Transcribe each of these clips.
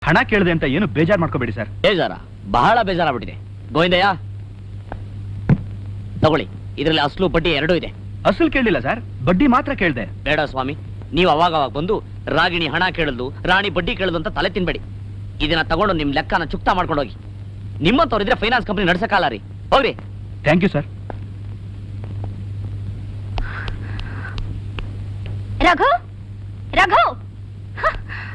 ಹಣ ಕೇಳಿದೆ ಅಂತ ಏನು ಬೇಜಾರ್ ಮಾಡ್ಕೋಬೇಡಿ ಸರ್ ಬೇಜಾರ ಬಹಳ ಬೇಜಾರಾಗ್ಬಿಟ್ಟಿದೆ ಗೋವಿಂದಯ್ಯ ತಗೊಳ್ಳಿ ಇದರಲ್ಲಿ ಅಸಲು ಬಡ್ಡಿ ಎರಡೂ ಇದೆ ಅಸಲು ಕೇಳಲಿಲ್ಲ ಸರ್ ಬಡ್ಡಿ ಮಾತ್ರ ಕೇಳಿದೆ ಬೇಡ ಸ್ವಾಮಿ ನೀವು ಅವಾಗ ಅವಾಗ ಬಂದು ರಾಗಿಣಿ ಹಣ ಕೇಳಲು ರಾಣಿ ಬಡ್ಡಿ ಕೇಳಲು ಅಂತ ತಲೆ ತಿನ್ಬೇಡಿ ಇದನ್ನ ತಗೊಂಡು ನಿಮ್ ಲೆಕ್ಕನ ಚುಕ್ತಾ ಮಾಡ್ಕೊಂಡು ಹೋಗಿ ನಿಮ್ಮಂತವ್ರಿದ್ರೆ ಫೈನಾನ್ಸ್ ಕಂಪನಿ ನಡ್ಸಕ್ಕಾಲ ರೀ ಹೋಗ್ರಿ thank you sir Raghu Raghu ಹ.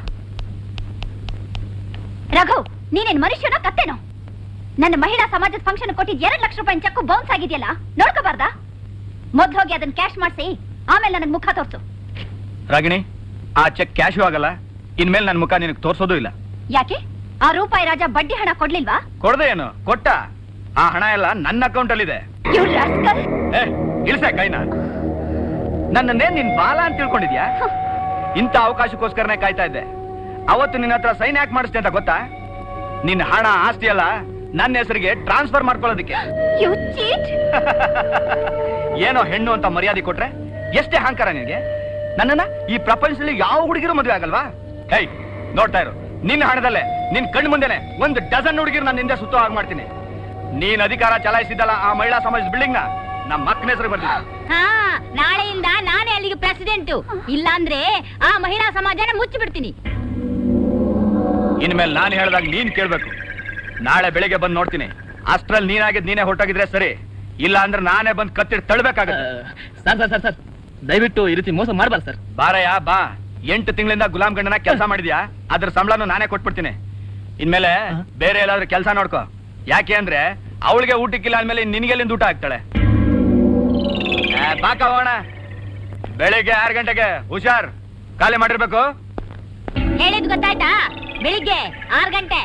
ರಘು ನೀನೇನ್ ಮನುಷ್ಯನ ಕತ್ತೇನೋ ನನ್ನ ಮಹಿಳಾ ಸಮಾಜದ ಫಂಕ್ಷನ್ ಕೊಟ್ಟಿದ್ ಎರಡ್ ಲಕ್ಷ ರೂಪಾಯಿ ಚೆಕ್ ಬೌನ್ಸ್ ಆಗಿದೆಯಲ್ಲ ನೋಡ್ಕೋಬಾರ್ದ ಮೊದ್ಲು ಹೋಗಿ ಅದನ್ನ ಕ್ಯಾಶ್ ಮಾಡಿಸಿ ಆಮೇಲೆ ನನಗ್ ಮುಖ ತೋರ್ಸು ರಾಗಿಣಿ ಆ ಚೆಕ್ ಕ್ಯಾಶು ಆಗಲ್ಲ ಇನ್ಮೇಲೆ ನನ್ನ ಮುಖ ನಿನಗೆ ತೋರ್ಸೋದು ಇಲ್ಲ ಯಾಕೆ ಆ ರೂಪಾಯಿ ರಾಜ ಬಡ್ಡಿ ಹಣ ಕೊಡ್ಲಿಲ್ವಾ ಕೊಡದೆ ಏನು ಕೊಟ್ಟ ಆ ಹಣ ಎಲ್ಲ ನನ್ನ ಅಕೌಂಟ್ ಅಲ್ಲಿ ಇದೆ You rascal. ಏ ಇಳಿಸೆ ಕೈನ ನನ್ನನ್ನೇ ನಿನ್ ಬಾಲ ಅಂತ ತಿಳ್ಕೊಂಡಿದ್ಯಾ ಇಂಥ ಅವಕಾಶಕ್ಕೋಸ್ಕರನೇ ಕಾಯ್ತಾ ಇದ್ದೆ ಅವತ್ತು ನಿನ್ನ ಹತ್ರ ಸೈನ್ ಯಾಕೆ ಮಾಡಿಸ್ತೆ ಅಂತ ಗೊತ್ತಾ ನಿನ್ನ ಹಣ ಆಸ್ತಿ ಅಲ್ಲ ನನ್ನ ಹೆಸರಿಗೆ ಟ್ರಾನ್ಸ್ಫರ್ ಮಾಡ್ಕೊಳ್ಳೋದಕ್ಕೆ You cheat. ಏನೋ ಹೆಣ್ಣು ಅಂತ ಮರ್ಯಾದೆ ಕೊಟ್ರೆ ಎಷ್ಟೇ ಅಹಂಕಾರ ನಿನಗೆ ನನ್ನನ್ನ ಈ ಪ್ರಪಂಚದಲ್ಲಿ ಯಾವ ಹುಡುಗಿರು ಮದುವೆ ಆಗಲ್ವಾ ಹೇ ನೋಡ್ತಾ ಇರು ನಿನ್ನ ಹಣದಲ್ಲೇ ನಿನ್ ಕಣ್ಣು ಮುಂದೆನೆ ಒಂದು ಡಜನ್ ಹುಡುಗಿರು ನನ್ನ ಹಿಂದೆ ಸುತ್ತೋ ಹಾಗೆ ಮಾಡ್ತೀನಿ ನೀನ್ ಅಧಿಕಾರ ಚಲಾಯಿಸಿದ್ದಲ್ಲ ಆ ಮಹಿಳಾ ಸಮಾಜದ ಬಿಲ್ಡಿಂಗ್ ನ ನಮ್ಮ ಮಕ್ಕನ ಹೆಸರು ಬರ್ತೀನಿ ಹಾ ನಾಳೆಯಿಂದ ನಾನೇ ಅಲ್ಲಿಗೆ ಪ್ರೆಸಿಡೆಂಟ್ ಇಲ್ಲಾಂದ್ರೆ ಆ ಮಹಿಳಾ ಸಮಾಜನ ಮುಚ್ಚಿಬಿಡ್ತೀನಿ ಇನ್ಮೇಲೆ ನಾನು ಹೇಳ್ದಾಗ ನೀನ್ ಕೇಳ್ಬೇಕು ನಾಳೆ ಬೆಳಿಗ್ಗೆ ಬಂದು ನೋಡ್ತೀನಿ ಅಷ್ಟ್ರಲ್ಲಿ ನೀನಾಗಿದ್ ನೀನೇ ಹೊರಟೋಗಿದ್ರೆ ಸರಿ ಇಲ್ಲ ಅಂದ್ರೆ ನಾನೇ ಬಂದು ಕತ್ತಿಡ್ ತಳ್ಬೇಕಾಗತ್ತೆ ಸರ್ ಸರ್ ಸರ್ ಸರ್ ದಯವಿಟ್ಟು ಈ ರೀತಿ ಮೋಸ ಮಾಡಬಾರ್ದು ಸರ್ ಬಾರಯ್ಯ ಬಾ ಎಂಟು ತಿಂಗಳಿಂದ ಗುಲಾಮ್ ಗಂಡನ ಕೆಲಸ ಮಾಡಿದ್ಯಾ ಅದ್ರ ಸಂಬಳನು ನಾನೇ ಕೊಟ್ಬಿಡ್ತೀನಿ ಇನ್ಮೇಲೆ ಬೇರೆ ಎಲ್ಲಾದ್ರೂ ಕೆಲಸ ನೋಡ್ಕೋ ಯಾಕೆ ಅಂದ್ರೆ ಅವಳಿಗೆ ಊಟಕ್ಕಿಲ್ಲ ಅಂದ್ಮೇಲೆ ನಿನಗೆಲ್ಲಿಂದ ಊಟ ಆಗ್ತಾಳೆ ಏ, ಬಾಕ ಹೋಗೋಣ ಬೆಳಿಗ್ಗೆ ಆರು ಗಂಟೆಗೆ ಹುಷಾರ್ ಖಾಲಿ ಮಾಡಿರ್ಬೇಕು ಹೇಳಿದ್ ಗೊತ್ತಾಯ್ತಾ ಬೆಳಿಗ್ಗೆ ಆರ್ ಗಂಟೆ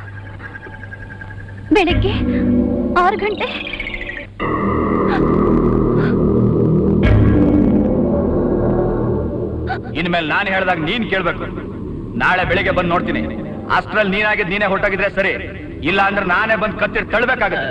ಬೆಳಗ್ಗೆ ಆರು ಗಂಟೆ ಇನ್ಮೇಲೆ ನಾನು ಹೇಳ್ದಾಗ ನೀನ್ ಕೇಳ್ಬೇಕು ನಾಳೆ ಬೆಳಿಗ್ಗೆ ಬಂದು ನೋಡ್ತೀನಿ ಅಷ್ಟ್ರಲ್ಲಿ ನೀನಾಗಿದ್ ನೀನೇ ಹೊರಟೋಗಿದ್ರೆ ಸರಿ ಇಲ್ಲ ಅಂದ್ರೆ ನಾನೇ ಬಂದು ಕತ್ತಿಡ್ ತಳ್ಬೇಕಾಗತ್ತೆ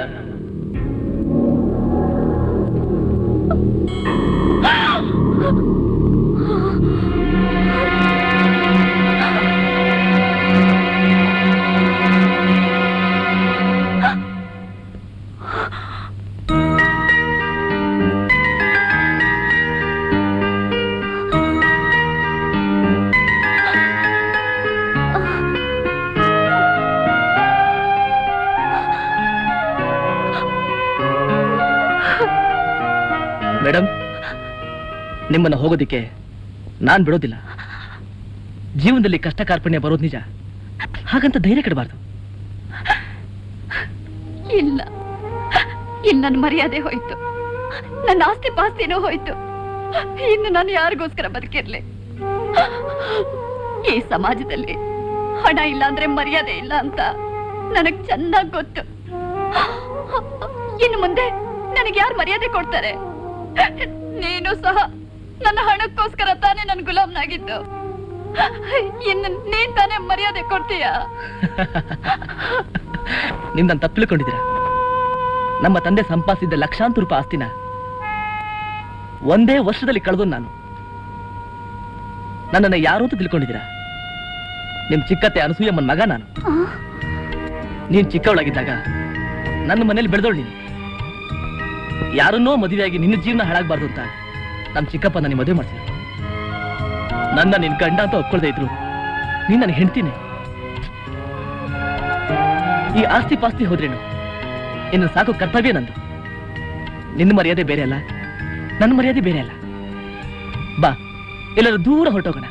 ಮೇಡಮ್ ನಿಮ್ಮನ್ನ ಹೋಗೋದಿಕ್ಕೆ ನಾನ್ ಬಿಡೋದಿಲ್ಲ ಜೀವನದಲ್ಲಿ ಕಷ್ಟ ಕಾರ್ಪಣ್ಯ ಬರೋದು ನಿಜ ಹಾಗಂತ ಧೈರ್ಯ ಕೆಡಬಾರ್ದು ಇಲ್ಲ ಇನ್ನು ನನ್ನ ಮರ್ಯಾದೆ ಹೋಯ್ತು ನನ್ನ ಆಸ್ತಿ ಪಾಸ್ತಿನೂ ಹೋಯ್ತು ಇನ್ನು ನಾನು ಯಾರಿಗೋಸ್ಕರ ಬದುಕಿರ್ಲಿ ಈ ಸಮಾಜದಲ್ಲಿ ಹಣ ಇಲ್ಲ ಅಂದ್ರೆ ಮರ್ಯಾದೆ ಇಲ್ಲ ಅಂತ ನನಗ್ ಚೆನ್ನಾಗ್ ಗೊತ್ತು ಇನ್ನು ಮುಂದೆ ನನಗೆ ಯಾರು ಮರ್ಯಾದೆ ಕೊಡ್ತಾರೆ ನೀನು ಸಹ ನನ್ನ ಹಣಕ್ಕೋಸ್ಕರ ತಾನೇ ನನ್ ಗುಲಾಮ್ನಾಗಿದ್ದು ಇನ್ನು ನೀನ್ ತಾನೇ ಮರ್ಯಾದೆ ಕೊಡ್ತೀಯಾ ನಿಮ್ ನಾನು ತಪ್ಪಿಕೊಂಡಿದ್ದೀರಾ ನಮ್ಮ ತಂದೆ ಸಂಪಾದಿಸಿದ್ದ ಲಕ್ಷಾಂತರ ರೂಪಾಯಿ ಆಸ್ತಿನ ಒಂದೇ ವರ್ಷದಲ್ಲಿ ಕಳೆದು ನಾನು ನನ್ನನ್ನು ಯಾರು ಅಂತ ತಿಳ್ಕೊಂಡಿದ್ದೀರಾ ನಿಮ್ ಚಿಕ್ಕತ್ತೆ ಅನಸೂಯಮ್ಮನ ಮಗ ನಾನು ನೀನ್ ಚಿಕ್ಕವಳಾಗಿದ್ದಾಗ ನನ್ನ ಮನೇಲಿ ಬೆಳೆದವಳು ನೀನು ಯಾರನ್ನೋ ಮದುವೆಯಾಗಿ ನಿನ್ನ ಜೀವನ ಹಾಳಾಗಬಾರ್ದು ಅಂತ ನಮ್ ಚಿಕ್ಕಪ್ಪ ನನಗೆ ಮದುವೆ ಮಾಡ್ತೀನಿ ನನ್ನ ನಿನ್ ಗಂಡ ಅಂತ ಒಪ್ಕೊಳ್ದೇ ಇದ್ರು ನೀನ್ ನನಗೆ ಹೆಣ್ತೀನಿ ಈ ಆಸ್ತಿ ಪಾಸ್ತಿ ಹೋದ್ರೇನು ಇನ್ನು ಸಾಕು ಕರ್ತವ್ಯ ನಂದು ನಿನ್ನ ಮರ್ಯಾದೆ ಬೇರೆ ಅಲ್ಲ ನನ್ನ ಮರ್ಯಾದೆ ಬೇರೆ ಅಲ್ಲ ಬಾ ಎಲ್ಲರೂ ದೂರ ಹೊರಟೋಗೋಣ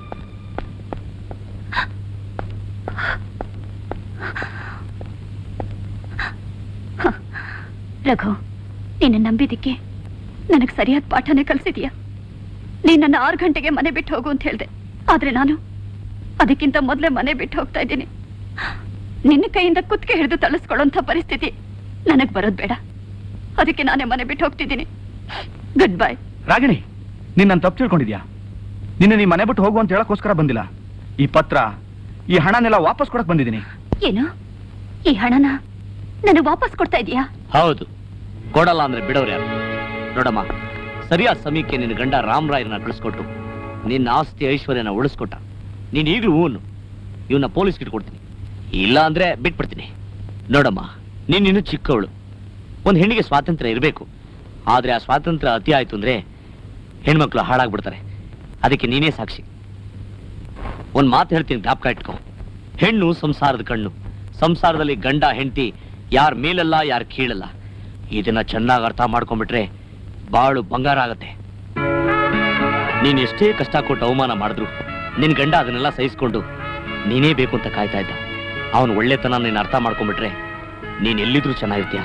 ರಘು ನಿನ್ನ ನಂಬಿದ್ದಕ್ಕೆ ನನಗೆ ಸರಿಯಾದ ಪಾಠನೇ ಕಲಿಸಿದೀಯ ನೀನ್ ನನ್ನ ಆರು ಗಂಟೆಗೆ ಮನೆ ಬಿಟ್ಟು ಹೋಗು ಅಂತ ಹೇಳ್ದೆ ಆದ್ರೆ ನಾನು ಅದಕ್ಕಿಂತ ಮೊದಲೇ ಮನೆ ಬಿಟ್ಟು ಹೋಗ್ತಾ ಇದ್ದೀನಿ ನಿನ್ನ ಕೈಯಿಂದ ಕುತ್ತಿಗೆ ಹಿಡಿದು ತಳಿಸ್ಕೊಳ್ಳೋಂಥ ಪರಿಸ್ಥಿತಿ ನನಗ್ ಬರೋದ್ ಬೇಡ ಅದಕ್ಕೆ ನಾನೇ ಮನೆ ಬಿಟ್ಟು ಹೋಗ್ತಿದ್ದೀನಿ ಗುಡ್ ಬೈ ರಾಗಿಣಿ ನಿನ್ನ ತಪ್ಪು ತಿಳ್ಕೊಂಡಿದ್ಯಾ ನಿನ್ನ ನೀ ಮನೆ ಬಿಟ್ಟು ಹೋಗು ಅಂತ ಹೇಳಕ್ಕೋಸ್ಕರ ಬಂದಿಲ್ಲ ಈ ಪತ್ರ ಈ ಹಣನೆಲ್ಲ ವಾಪಸ್ ಕೊಡಕ್ ಬಂದಿದ್ದೀನಿ ಏನು ಈ ಹಣನ ನನಗೆ ವಾಪಸ್ ಕೊಡ್ತಾ ಇದೀಯಾ ಹೌದು ಕೊಡಲ್ಲ ಅಂದ್ರೆ ಬಿಡೋರು ಯಾರು ನೋಡಮ್ಮ ಸರಿಯಾದ ಸಮಯಕ್ಕೆ ನಿನ್ನ ಗಂಡ ರಾಮರಾಯರನ್ನ ಕಳಿಸ್ಕೊಟ್ಟು ನಿನ್ನ ಆಸ್ತಿ ಐಶ್ವರ್ಯನ ಉಳಿಸ್ಕೊಟ್ಟ ನೀನ್ ಈಗಲೂ ಹೂನು ಇವನ್ನ ಪೊಲೀಸ್ ಇಟ್ಕೊಡ್ತೀನಿ ಇಲ್ಲ ಅಂದ್ರೆ ಬಿಟ್ಬಿಡ್ತೀನಿ ನೋಡಮ್ಮ ನೀನ್ ಇನ್ನು ಚಿಕ್ಕವಳು ಒಂದು ಹೆಣ್ಣಿಗೆ ಸ್ವಾತಂತ್ರ್ಯ ಇರಬೇಕು ಆದ್ರೆ ಆ ಸ್ವಾತಂತ್ರ್ಯ ಅತಿ ಆಯ್ತು ಅಂದ್ರೆ ಹೆಣ್ಮಕ್ಳು ಹಾಳಾಗ್ಬಿಡ್ತಾರೆ ಅದಕ್ಕೆ ನೀನೇ ಸಾಕ್ಷಿ ಒಂದ್ ಮಾತು ಹೇಳ್ತೀನಿ ಜ್ಞಾಪಕ ಇಟ್ಕೊ ಹೆಣ್ಣು ಸಂಸಾರದ ಕಣ್ಣು ಸಂಸಾರದಲ್ಲಿ ಗಂಡ ಹೆಂಡತಿ ಯಾರ ಮೇಲಲ್ಲ ಯಾರ ಕೀಳಲ್ಲ ಇದನ್ನ ಚೆನ್ನಾಗಿ ಅರ್ಥ ಮಾಡ್ಕೊಂಡ್ಬಿಟ್ರೆ ಬಾಳು ಬಂಗಾರ ಆಗತ್ತೆ ನೀನ್ ಎಷ್ಟೇ ಕಷ್ಟ ಕೊಟ್ಟು ಅವಮಾನ ಮಾಡಿದ್ರು ನಿನ್ ಗಂಡ ಅದನ್ನೆಲ್ಲ ಸಹಿಸ್ಕೊಂಡು ನೀನೇ ಬೇಕು ಅಂತ ಕಾಯ್ತಾ ಇದ್ದ ಅವನು ಒಳ್ಳೆತನ ನೀನ್ ಅರ್ಥ ಮಾಡ್ಕೊಂಡ್ಬಿಟ್ರೆ ನೀನ್ ಎಲ್ಲಿದ್ರೂ ಚೆನ್ನಾಗಿರ್ತೀಯ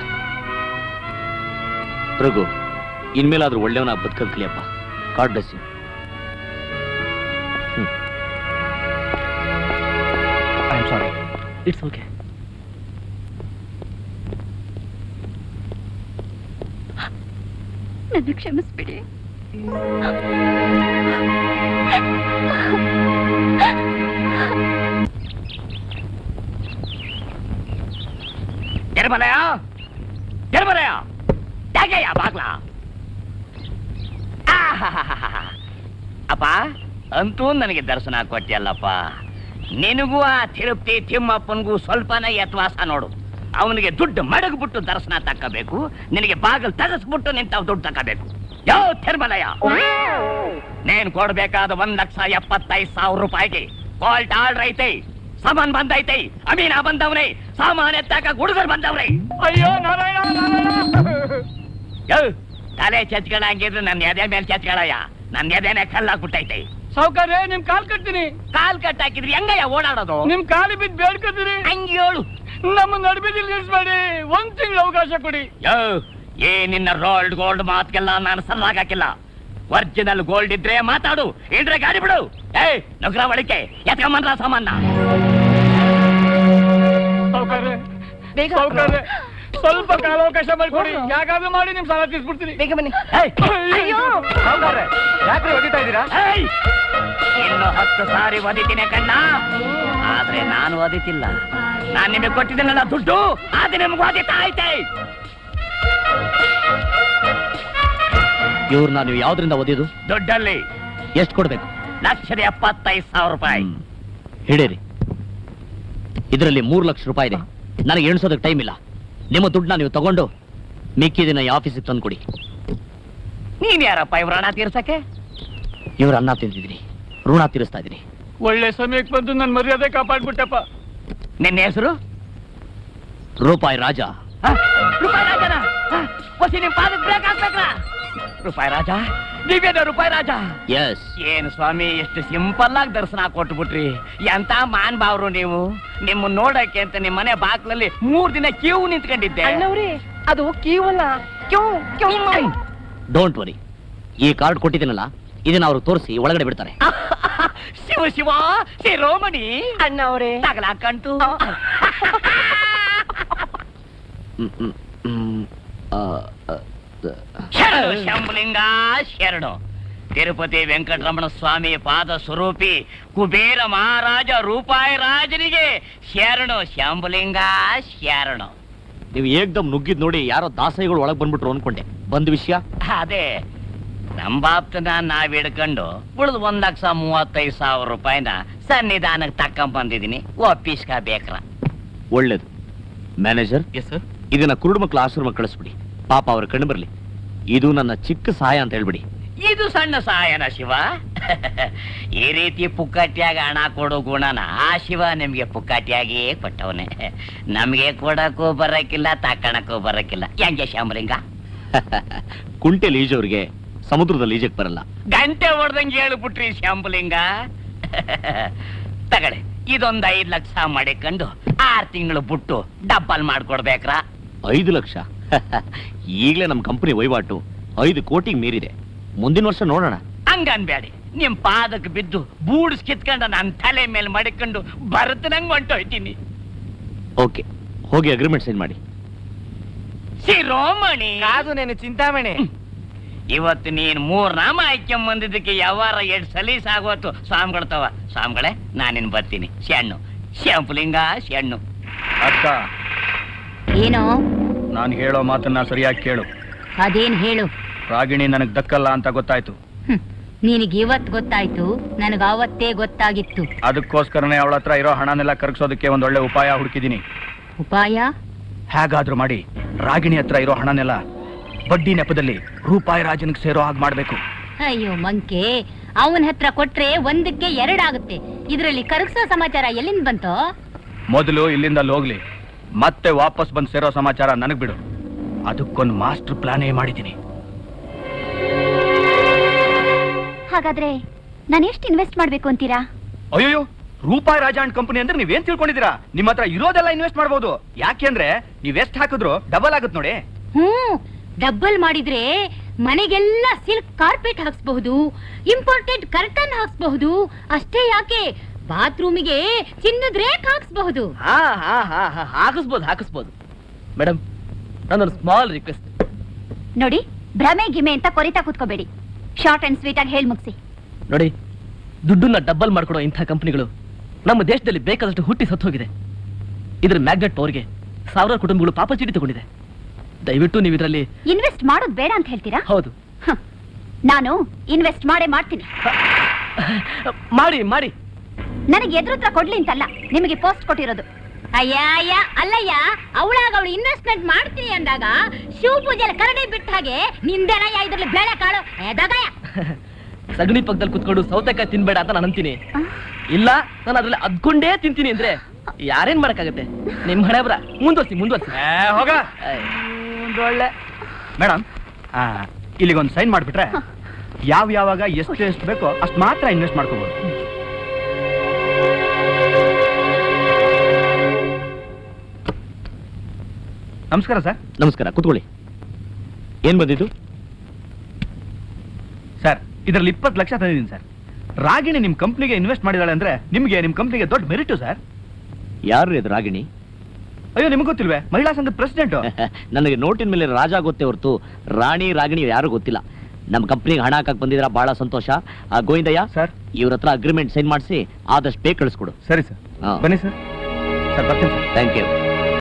ರಘು ಇನ್ಮೇಲಾದ್ರೂ ಒಳ್ಳೆಯವನ ಬದುಕಲ್ ಕಲಿಯಪ್ಪ God bless you I am sorry it's okay ನನ್ನ ಕ್ಷಮಿಸ್ಬಿಡಿ ಎರ್ಮಲಯ ಎರ್ಮಲಯ ಯಾಕೆಯ ಬಾಗ್ಲ ಆಹಾಹಾಹಾಹಾ. ಅಪ್ಪ ಅಂತೂ ನನಗೆ ದರ್ಶನ ಕೊಟ್ಟಿಯಲ್ಲಪ್ಪ ನಿನಗೂ ಆ ತಿರುಪ್ತಿ ತಿಮ್ಮಪ್ಪನಿಗೂ ಸ್ವಲ್ಪನ ಯತ್ವಾಸ ನೋಡು ಅವನಿಗೆ ದುಡ್ಡು ಮಡಗ್ಬಿಟ್ಟು ದರ್ಶನ ತಕ್ಕಬೇಕು ನಿನಗೆ ಬಾಗಿಲು ತಗಸ್ಬಿಟ್ಟು ನಿಂತ ದುಡ್ಡು ತಕ್ಕಬೇಕು ಯಾವ ತಿರ್ಮಲಯ ನೀನ್ ಕೊಡ್ಬೇಕಾದ ಒಂದ್ ಲಕ್ಷ ಎಪ್ಪತ್ತೈದು ಸಾವಿರ ರೂಪಾಯಿಗೆ ಕಾಲ್ಟ್ ಆರ್ಡರ್ ಐತೆ ಸಾಮಾನ್ ಬಂದೈತೆ ಅಮೀನ ಬಂದವ್ರೆ ಸಾಮಾನ್ ಎತ್ತಾಕ ಹುಡುಗರು ಬಂದವ್ರೆ ಅಯ್ಯೋ ಯೋ ತಲೆ ಚಚ್ಗಳಂಗಿದ್ರೆ ನನ್ನ ಎದೆ ಮೇಲೆ ಚಚ್ಗಳಯ್ಯ ನನ್ನ ಎದೆನೆ ಕಲ್ಲಾಗ್ಬಿಟ್ಟೈತೆ ಸಾವುಕಾರ್ರೆ ನಿಮ್ ಕಾಲ್ ಕಟ್ತೀನಿ ಕಾಲ್ ಕಟ್ ಹಾಕಿದ್ರಿ ಹೆಂಗಯ್ಯ ಓಡಾಡೋದು ನಿಮ್ ಕಾಲಿ ಬಿದ್ದು ಬೇಡ್ಕೊತೀನಿ ಹಂಗೆ ಹೇಳು ನಮ್ಮ ನಡುಬಿದಿಲ್ ನಿಲ್ಸ್ಬೇಡಿ ಒಂದ್ ತಿಂಗಳು ಅವಕಾಶ ಕೊಡಿ ಯೋ ಏ ನಿನ್ನ ರೋಲ್ಡ್ ಗೋಲ್ಡ್ ಮಾತ್ಗೆಲ್ಲ ನಾನು ಸಲ್ಲಾಗಾಕಿಲ್ಲ ಒರಿಜಿನಲ್ ಗೋಲ್ಡ್ ಇದ್ರೆ ಮಾತಾಡು ಇಲ್ದ್ರೆ ಗಾಡಿ ಬಿಡು ಏ ನಗರ ಒಳಿಕೆ ಎತ್ಕೊಂಬಂದ್ರ ಸಾಮಾನ ಸಾವುಕಾರ್ರೆ ಸಾವುಕಾರ್ರೆ ಸ್ವಲ್ಪ ಕಾಲಾವಕಾಶ ಮಾಡ್ಕೊಡಿ ಯಾಕಾದ್ರೂ ಮಾಡಿ ನಿಮ್ ಸಾಲ ತೀರ್ಸ್ಬಿಡ್ತೀನಿ ಬೇಗ ಬನ್ನಿ ಅಯ್ಯೋ ಯಾಕ್ರಿ ಒದಿತಾ ಇದ್ದೀರಾ ಏಯ್! ಇನ್ನು ಹತ್ತು ಸಾರಿ ಒದಿತೀನಿ ಕಣ್ಣ ಆದ್ರೆ ನಾನು ಒದಿತಿಲ್ಲ ನಾನ್ ನಿಮಗೆ ಕೊಟ್ಟಿದ್ದೇನಲ್ಲ ದುಡ್ಡು ಅದು ನಿಮ್ಗೆ ಒದಿತಾ ಐತೆ ಇವ್ರನ್ನ ನೀವು ಯಾವ್ದ್ರಿಂದ ಓದಿದ್ದು ದುಡ್ಡಲ್ಲಿ ಎಷ್ಟು ಕೊಡ್ಬೇಕು ಲಕ್ಷದ ಎಪ್ಪತ್ತೈದು ಸಾವಿರ ರೂಪಾಯಿ ಹಿಡೀರಿ ಇದರಲ್ಲಿ ಮೂರು ಲಕ್ಷ ರೂಪಾಯಿ ಇದೆ ನನಗೆ ಎಣಿಸೋದಕ್ಕೆ ಟೈಮ್ ಇಲ್ಲ ನಿಮ್ಮ ದುಡ್ಡನ್ನ ನೀವು ತಗೊಂಡು ಮಿಕ್ಕಿದಿನ ಈ ಆಫೀಸಿಗೆ ತಂದ್ಕೊಡಿ ನೀನ್ ಯಾರಪ್ಪ ಇವ್ರ ಹಣ ತೀರ್ಸಕ್ಕೆ ಇವ್ರ ಅನ್ನ ತಿಂತಿದ್ದೀನಿ ಋಣ ತೀರಿಸ್ತಾ ಇದ್ದೀನಿ ಒಳ್ಳೆ ಸಮಯಕ್ಕೆ ಬಂದು ನನ್ ಮರ್ಯಾದೆ ಕಾಪಾಡ್ಬಿಟ್ಟಪ್ಪ ನಿನ್ನ ಹೆಸರು ರೂಪಾಯಿ ರಾಜ ಹ? ರೂಪಾಯಿ ರಾಜನ ಹ? ಒಸಿ ನಿಮ್ ಪಾದಕ್ಕೆ ಬ್ರೇಕ್ ಹಾಕ್ಬೇಕ್ರ ರೂಪಾಯಿ ರಾಜ ನೀವೇನ ರೂಪಾಯಿ ರಾಜ ಎಸ್ ಏನು ಸ್ವಾಮಿ ಎಷ್ಟು ಸಿಂಪಲ್ ಆಗಿ ದರ್ಶನ ಕೊಟ್ಬಿಟ್ರಿ ಎಂತ ಮಾನ್ ಬಾವ್ರು ನೀವು ನಿಮ್ಮ ನೋಡಕ್ಕೆ ಅಂತ ನಿಮ್ಮ ಮನೆ ಬಾಗ್ಲಲ್ಲಿ ಮೂರ್ ದಿನ ಕ್ಯೂ ನಿಂತ್ಕೊಂಡಿದ್ದೆ ಅದು ಕೀವಲ್ಲ ಕ್ಯೂ ಕ್ಯೂ ಡೋಂಟ್ ವರಿ ಈ ಕಾರ್ಡ್ ಕೊಟ್ಟಿದ್ದೀನಲ್ಲ ಇದನ್ನ ಅವ್ರಿಗೆ ತೋರಿಸಿ ಒಳಗಡೆ ಬಿಡ್ತಾರೆ ಶಿವ ಶಿವ ಶಿರೋಮಣಿ ಅಣ್ಣವ್ರೆ ತಗಲಾಕಂಟು ಹ್ಮ್, ಹ್ಮ್, ಹ್ಮ್, ಆ, ಆ, ಶರಣು ಶಂಭುಲಿಂಗ ಶರಣು ತಿರುಪತಿ ವೆಂಕಟರಮಣ ಸ್ವಾಮಿ ಪಾದ ಸ್ವರೂಪಿ ಕುಬೇರ ಮಹಾರಾಜ ರೂಪಾಯಿ ರಾಜನಿಗೆ ಶರಣು ಶಂಭುಲಿಂಗ ಶರಣು ನೀವು ಏಕ್ದಮ್ ನುಗ್ಗಿದ್ ನೋಡಿ ಯಾರೋ ದಾಸೈಗಳು ಒಳಗ್ ಬಂದ್ಬಿಟ್ರು ಅನ್ಕೊಂಡೆ ಬಂದ್ ವಿಷಯ ಅದೇ ನಂಬಾಪ್ತನ ನಾವ್ ಹಿಡ್ಕೊಂಡು ಉಳಿದು ಒಂದ್ ಲಕ್ಷ ಮೂವತ್ತೈದು ಸಾವಿರ ರೂಪಾಯಿನ ಸನ್ನಿಧಾನಕ್ಕೆ ತಕೊಂಡ್ ಬಂದಿದ್ದೀನಿ ಒಪ್ಪಿಸ್ಕ ಬೇಕ್ರ ಒಳ್ಳೇದು ಮ್ಯಾನೇಜರ್ ಎಸ್ ಸರ್ ಇದನ್ನ ಕುರುಡು ಮಕ್ಕಳ ಆಶ್ರಮ ಕಳಿಸ್ಬಿಡಿ ಪಾಪ ಅವ್ರ ಕಣ್ಣು ಬರ್ಲಿ ಇದು ನನ್ನ ಚಿಕ್ಕ ಸಹಾಯ ಅಂತ ಹೇಳ್ಬಿಡಿ ಇದು ಸಣ್ಣ ಸಹಾಯನ ಶಿವ ಈ ರೀತಿ ಪುಕ್ಕಟ್ಟಿಯಾಗಿ ಹಣ ಕೊಡೋ ಗುಣನ ಆ ಶಿವ ನಿಮ್ಗೆ ಪುಕ್ಕಟ್ಟಿಯಾಗಿ ಕೊಟ್ಟವನೆ ನಮ್ಗೆ ಕೊಡಕ್ಕೂ ಬರಕ್ಕಿಲ್ಲ ತಕ್ಕಣಕ್ಕೂ ಬರಕ್ಕಿಲ್ಲ ಹೆಂಗೆ ಶಾಮಲಿಂಗ ಕುಂಟೆ ಈಜೋರ್ಗೆ ಸಮುದ್ರದಲ್ಲಿ ಈಜಕ್ ಬರಲ್ಲ ಗಂಟೆ ಹೊಡೆದಂಗೆ ಹೇಳ್ಬಿಟ್ರಿ ಶಾಂಬುಲಿಂಗ ತಗಳೆ ಇದೊಂದ್ ಐದ್ ಲಕ್ಷ ಮಾಡಿಕೊಂಡು ಆರ್ ತಿಂಗಳು ಬಿಟ್ಟು ಡಬ್ಬಲ್ ಮಾಡ್ಕೊಡ್ಬೇಕ್ರ ಐದು ಲಕ್ಷ ಈಗಲೇ ನಮ್ಮ ಕಂಪನಿ ವಹಿವಾಟು ಐದು ಕೋಟಿಗೆ ಮೀರಿದೆ ಮುಂದಿನ ವರ್ಷ ನೋಡೋಣ ಹಂಗನ್ಬೇಡಿ ನಿಮ್ ಪಾದಕ್ಕೆ ಬಿದ್ದು ಬೂಡ್ಸ್ ಕಿತ್ಕೊಂಡ ನನ್ ತಲೆ ಮೇಲೆ ಮಡಿಕೊಂಡು ಬರತನಂಗ್ ಹೊಂಟೋಯ್ತೀನಿ ಓಕೆ ಹೋಗಿ ಅಗ್ರಿಮೆಂಟ್ ಸೈನ್ ಮಾಡಿ ಶಿರೋಮಣಿ ಕಾದು ನೀನು ಚಿಂತಾಮಣಿ ಇವತ್ತು ನೀನ್ ಮೂರ್ ನಾಮ ಆಯ್ಕೊಂಡ್ ಬಂದಿದ್ದಕ್ಕೆ ಯಾವಾರ ಎರಡ್ ಸಲೀಸ್ ಆಗೋತು ಸ್ವಾಮಿಗಳ್ತವ ಸ್ವಾಮಿಗಳೇ ನಾನಿನ್ ಬರ್ತೀನಿ ಶಣ್ಣು ಶಾಂಪುಲಿಂಗ ಶಣ್ಣು ಅಕ್ಕ ಏನೋ ನಾನು ಹೇಳೋ ಮಾತನ್ನ ಸರಿಯಾಗಿ ಕೇಳು ಅದೇನ್ ಹೇಳು ರಾಗಿಣಿ ನನಗೆ ದಕ್ಕಲ್ಲ ಅಂತ ಗೊತ್ತಾಯ್ತು ಹ್ಮ್. ನಿನಗೆ ಇವತ್ ಗೊತ್ತಾಯ್ತು ನನಗ ಅವತ್ತೇ ಗೊತ್ತಾಗಿತ್ತು ಅದಕ್ಕೋಸ್ಕರನೇ ಅವಳ ಹತ್ರ ಇರೋ ಹಣನೆಲ್ಲ ಕರಗಿಸೋದಕ್ಕೆ ಒಂದ್ ಒಳ್ಳೆ ಉಪಾಯ ಹುಡುಕಿದೀನಿ ಉಪಾಯ ಹೇಗಾದ್ರೂ ಮಾಡಿ ರಾಗಿಣಿ ಹತ್ರ ಇರೋ ಹಣನೆಲ್ಲ ಬಡ್ಡಿ ನೆಪದಲ್ಲಿ ರೂಪಾಯಿ ರಾಜನಿಗೆ ಸೇರೋ ಹಾಗೆ ಮಾಡ್ಬೇಕು ಅಯ್ಯೋ ಮಂಕೆ ಅವನ ಹತ್ರ ಕೊಟ್ರೆ ಒಂದಕ್ಕೆ ಎರಡಾಗುತ್ತೆ ಇದ್ರಲ್ಲಿ ಕರಗಿಸೋ ಸಮಾಚಾರ ಎಲ್ಲಿಂದ ಬಂತೋ ಮೊದಲು ಇಲ್ಲಿಂದ ಅಲ್ಲಿ ಹೋಗ್ಲಿ ಮತ್ತೆ ವಾಪಸ್ ಬಂದು ಸೇರೋ ಸಮಾಚಾರ ನನಗ್ ಬಿಡು ಅದಕ್ಕೊಂದು ಮಾಸ್ಟರ್ ಪ್ಲಾನೇ ಮಾಡಿದ್ದೀನಿ ಹಾಗಾದ್ರೆ ನಾನು ಎಷ್ಟು ಇನ್ವೆಸ್ಟ್ ಮಾಡ್ಬೇಕು ಅಂತೀರಾ ಅಯ್ಯೋ ರೂಪಾಯಿ ರಾಜ ಅಂಡ್ ಕಂಪನಿ ಅಂದ್ರೆ ನೀವೇನ್ ತಿಳ್ಕೊಂಡಿದ್ದೀರಾ ನಿಮ್ಮ ಹತ್ರ ಇರೋದೆಲ್ಲ ಇನ್ವೆಸ್ಟ್ ಮಾಡ್ಬೋದು ಯಾಕೆಂದ್ರೆ ನೀವ್ ಎಷ್ಟ್ ಹಾಕಿದ್ರು ಡಬಲ್ ಆಗುತ್ತೆ ನೋಡಿ ಹ್ಮ್ ಡಬ್ಬಲ್ ಮಾಡಿದ್ರೆ ಮನೆಗೆಲ್ಲ ಸಿಲ್ಕ್ ಕಾರ್ಪೆಟ್ ಹಾಕ್ಸ್ಬಹುದು ಇಂಪೋರ್ಟೆಡ್ ಕರ್ಟನ್ ಹಾಕ್ಸ್ಬಹುದು ಅಷ್ಟೇ ಯಾಕೆ ಬಾತ್ರೂಮಿಗೆ ಚಿನ್ನದ ರೇಕ್ ಹಾಕ್ಸ್ಬಹುದು ಹಾ ಹಾ ಹಾ ಹಾ ಹಾಕಿಸ್ಬೋದು ಹಾಕಿಸ್ಬೋದು ಮೇಡಮ್ ನನ್ನೊಂದು ಸ್ಮಾಲ್ ರಿಕ್ವೆಸ್ಟ್ ನೋಡಿ ಭ್ರಮೆ ಗಿಮೆ ಅಂತ ಕೊರಿತಾ ಕೂತ್ಕೋಬೇಡಿ ಶಾರ್ಟ್ ಅಂಡ್ ಸ್ವೀಟ್ ಆಗಿ ಹೇಳಿ ಮುಗಿಸಿ ನೋಡಿ ದುಡ್ಡನ್ನ ಡಬ್ಬಲ್ ಮಾಡ್ಕೊಡೋ ಇಂಥ ಕಂಪನಿಗಳು ನಮ್ಮ ದೇಶದಲ್ಲಿ ಬೇಕಾದಷ್ಟು ಹುಟ್ಟಿ ಸತ್ತು ಹೋಗಿದೆ ಇದ್ರ ಮ್ಯಾಗ್ನೆಟ್ ಪವರ್ಗೆ ಸಾವಿರಾರು ಕುಟುಂಬಗಳು ಪಾಪ ಚೀಟಿ ತಗೊಂಡಿದೆ ದಯವಿಟ್ಟು ನೀವು ಇದರಲ್ಲಿ ಇನ್ವೆಸ್ಟ್ ಮಾಡೋದು ಬೇಡ ಅಂತ ಹೇಳ್ತೀರಾ ಹೌದು ಹ. ನಾನು ಇನ್ವೆಸ್ಟ್ ಮಾಡೇ ಮಾಡ್ತೀನಿ ಮಾಡಿ ಮಾಡಿ ನನಗೆ ಎದುರುತ್ರ ಕೊಡ್ಲಿ ಅಂತಲ್ಲ ನಿಮಗೆ ಪೋಸ್ಟ್ ಕೊಟ್ಟಿರೋದು ಅಯ್ಯ ಅಯ್ಯ ಅಲ್ಲಯ್ಯ ಅವಳಾಗ ಅವಳು ಇನ್ವೆಸ್ಟ್ಮೆಂಟ್ ಮಾಡ್ತೀನಿ ಅಂದಾಗ ಶಿವ ಪೂಜೆಲ್ಲ ಕರಡಿ ಬಿಟ್ಟ ಹಾಗೆ ನಿಂದೇನಯ್ಯ ಇದ್ರಲ್ಲಿ ಬೇಳೆ ಕಾಳು ಎದಗಯ್ಯ ಸಗಣಿ ಪಕ್ಕದಲ್ಲಿ ಕುತ್ಕೊಂಡು ಸೌತೆಕಾಯಿ ತಿನ್ಬೇಡ ಅಂತ ನಾನು ಅಂತೀನಿ ಆ, ಇಲ್ಲ ನಾನು ಅದ್ರಲ್ಲಿ ಅದ್ಕೊಂಡೇ ತಿಂತೀನಿ ಅಂದ್ರೆ ಯಾರೇನ್ ಮಾಡಕ್ಕಾಗತ್ತೆ ನಿಮ್ ಹಣೆ ಬರ ಮುಂದುವರ್ಸಿ ಮುಂದುವರ್ಸಿ ಏ, ಹೋಗ ಏಯ್, ಒಂದೊಳ್ಳೆ ಮೇಡಮ್ ಇಲ್ಲಿಗೊಂದು ಸೈನ್ ಮಾಡ್ಬಿಟ್ರೆ ಯಾವ ಯಾವಾಗ ಎಷ್ಟು ಎಷ್ಟು ಬೇಕೋ ಅಷ್ಟು ಮಾತ್ರ ಇನ್ವೆಸ್ಟ್ ಮಾಡ್ಕೋಬಹುದು ನಮಸ್ಕಾರ ಸರ್ ನಮಸ್ಕಾರ ಕೂತ್ಕೊಳ್ಳಿ ಏನ್ ಬಂದಿದ್ದು ಸರ್ ಇದರಲ್ಲಿ ಇಪ್ಪತ್ತು ಲಕ್ಷ ತಂದಿದ್ದೀನಿ ಸರ್ ರಾಗಿಣಿ ನಿಮ್ಮ ಕಂಪ್ನಿಗೆ ಇನ್ವೆಸ್ಟ್ ಮಾಡಿದಾಳೆ ಅಂದ್ರೆ ನಿಮಗೆ ನಿಮ್ಮ ಕಂಪ್ನಿಗೆ ದೊಡ್ಡ ಮೆರಿಟು ಸರ್ ಯಾರು ಇದು ರಾಗಿಣಿ ಅಯ್ಯೋ ನಿಮ್ಗೆ ಗೊತ್ತಿಲ್ವೇ ಮಹಿಳಾ ಸಂಘದ ಪ್ರೆಸಿಡೆಂಟ್ ನನಗೆ ನೋಟಿನ ಮೇಲೆ ರಾಜ ಗೊತ್ತೇ ಹೊರತು ರಾಣಿ ರಾಗಿಣಿ ಯಾರು ಗೊತ್ತಿಲ್ಲ ನಮ್ಮ ಕಂಪ್ನಿಗೆ ಹಣ ಹಾಕಕ್ ಬಂದಿದ್ರ ಬಹಳ ಸಂತೋಷ ಆ ಗೋವಿಂದಯ್ಯ ಸರ್ ಇವ್ರ ಹತ್ರ ಅಗ್ರಿಮೆಂಟ್ ಸೈನ್ ಮಾಡಿಸಿ ಆದಷ್ಟು ಬೇಗ ಕಳಿಸ್ಕೊಡು ಸರಿ ಸರ್ ಹಾ. ಬನ್ನಿ ಸರ್ ಸರ್ ಬರ್ತೀನಿ ಸರ್ ಥ್ಯಾಂಕ್ ಯು